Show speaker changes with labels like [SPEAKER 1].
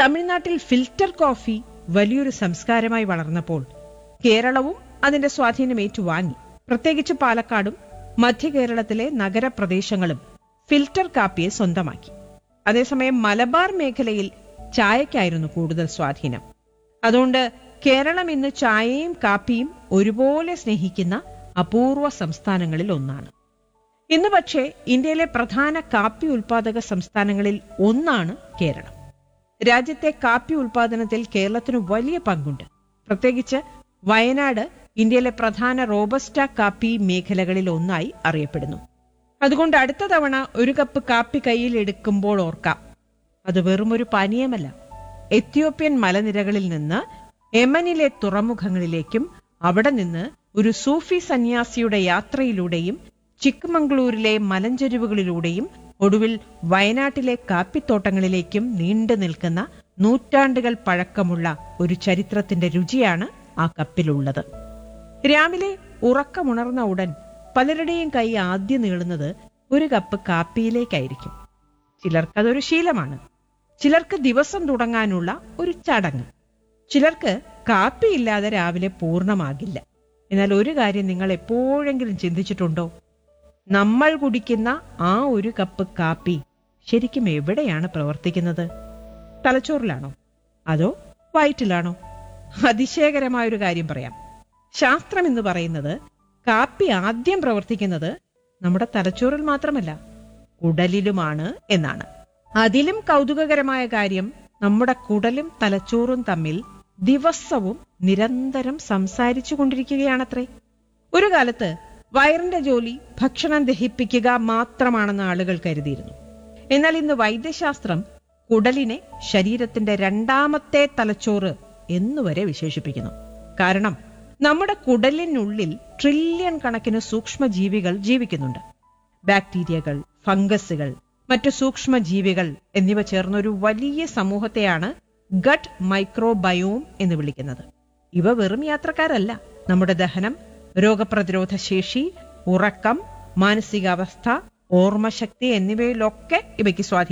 [SPEAKER 1] തമിഴ്നാട്ടിൽ filter coffee വലിയൊരു സംസ്കാരമായി വളർന്നപ്പോൾ കേരളവും അതിന്റെ സ്വാധീനം ഏറ്റുവാങ്ങി പ്രത്യേകിച്ച് പാലക്കാടും മധ്യ കേരളത്തിലെ നഗരപ്രദേശങ്ങളും ഫിൽറ്റർ കാപ്പിയെ സ്വന്തമാക്കി അതേസമയം മലബാർ മേഖലയിൽ ചായക്കായിരുന്നു കൂടുതൽ സ്വാധീനം അതുകൊണ്ട് കേരളം ഇന്ന് ചായയും കാപ്പിയും ഒരുപോലെ സ്നേഹിക്കുന്ന അപൂർവ സംസ്ഥാനങ്ങളിൽ ഒന്നാണ് ഇന്ന് പക്ഷേ ഇന്ത്യയിലെ പ്രധാന കാപ്പി ഉൽപാദക സംസ്ഥാനങ്ങളിൽ ഒന്നാണ് കേരളം രാജ്യത്തെ കാപ്പി ഉൽപാദനത്തിൽ കേരളത്തിന് വലിയ പങ്കുണ്ട് പ്രത്യേകിച്ച് വയനാട് ഇന്ത്യയിലെ പ്രധാന റോബസ്റ്റ കാപ്പി മേഖലകളിൽ ഒന്നായി അറിയപ്പെടുന്നു അതുകൊണ്ട് അടുത്ത തവണ ഒരു കപ്പ് കാപ്പി കയ്യിൽ എടുക്കുമ്പോൾ ഓർക്കാം അത് വെറുമൊരു പാനീയമല്ല എത്യോപ്യൻ മലനിരകളിൽ നിന്ന് യമനിലെ തുറമുഖങ്ങളിലേക്കും അവിടെ നിന്ന് ഒരു സൂഫി സന്യാസിയുടെ യാത്രയിലൂടെയും ചിക്മംഗ്ലൂരിലെ മലഞ്ചെരുവുകളിലൂടെയും ഒടുവിൽ വയനാട്ടിലെ കാപ്പിത്തോട്ടങ്ങളിലേക്കും നീണ്ടു നിൽക്കുന്ന നൂറ്റാണ്ടുകൾ പഴക്കമുള്ള ഒരു ചരിത്രത്തിന്റെ രുചിയാണ് ആ കപ്പിലുള്ളത് രാവിലെ ഉറക്കമുണർന്ന ഉടൻ പലരുടെയും കൈ ആദ്യം നീളുന്നത് ഒരു കപ്പ് കാപ്പിയിലേക്കായിരിക്കും ചിലർക്കതൊരു ശീലമാണ് ചിലർക്ക് ദിവസം തുടങ്ങാനുള്ള ഒരു ചടങ്ങ് ചിലർക്ക് കാപ്പിയില്ലാതെ രാവിലെ പൂർണ്ണമാകില്ല എന്നാൽ ഒരു കാര്യം നിങ്ങൾ എപ്പോഴെങ്കിലും ചിന്തിച്ചിട്ടുണ്ടോ നമ്മൾ കുടിക്കുന്ന ആ ഒരു കപ്പ് കാപ്പി ശരിക്കും എവിടെയാണ് പ്രവർത്തിക്കുന്നത് തലച്ചോറിലാണോ അതോ വയറ്റിലാണോ അതിശയകരമായൊരു കാര്യം പറയാം ശാസ്ത്രം എന്ന് പറയുന്നത് കാപ്പി ആദ്യം പ്രവർത്തിക്കുന്നത് നമ്മുടെ തലച്ചോറിൽ മാത്രമല്ല കുടലിലുമാണ് എന്നാണ് അതിലും കൗതുകകരമായ കാര്യം നമ്മുടെ കുടലും തലച്ചോറും തമ്മിൽ ദിവസവും നിരന്തരം സംസാരിച്ചു കൊണ്ടിരിക്കുകയാണത്രേ ഒരു കാലത്ത് വയറിന്റെ ജോലി ഭക്ഷണം ദഹിപ്പിക്കുക മാത്രമാണെന്ന് ആളുകൾ കരുതിയിരുന്നു എന്നാൽ ഇന്ന് വൈദ്യശാസ്ത്രം കുടലിനെ ശരീരത്തിന്റെ രണ്ടാമത്തെ തലച്ചോറ് എന്നുവരെ വിശേഷിപ്പിക്കുന്നു കാരണം നമ്മുടെ കുടലിനുള്ളിൽ ട്രില്യൺ കണക്കിന് സൂക്ഷ്മജീവികൾ ജീവിക്കുന്നുണ്ട് ബാക്ടീരിയകൾ ഫംഗസുകൾ മറ്റു സൂക്ഷ്മജീവികൾ എന്നിവ ചേർന്ന ഒരു വലിയ സമൂഹത്തെയാണ് ഗട്ട് മൈക്രോബയോം എന്ന് വിളിക്കുന്നത് ഇവ വെറും യാത്രക്കാരല്ല നമ്മുടെ ദഹനം രോഗപ്രതിരോധ ശേഷി ഉറക്കം മാനസികാവസ്ഥ ഓർമ്മശക്തി എന്നിവയിലൊക്കെ ഇവയ്ക്ക് സ്വാധീനം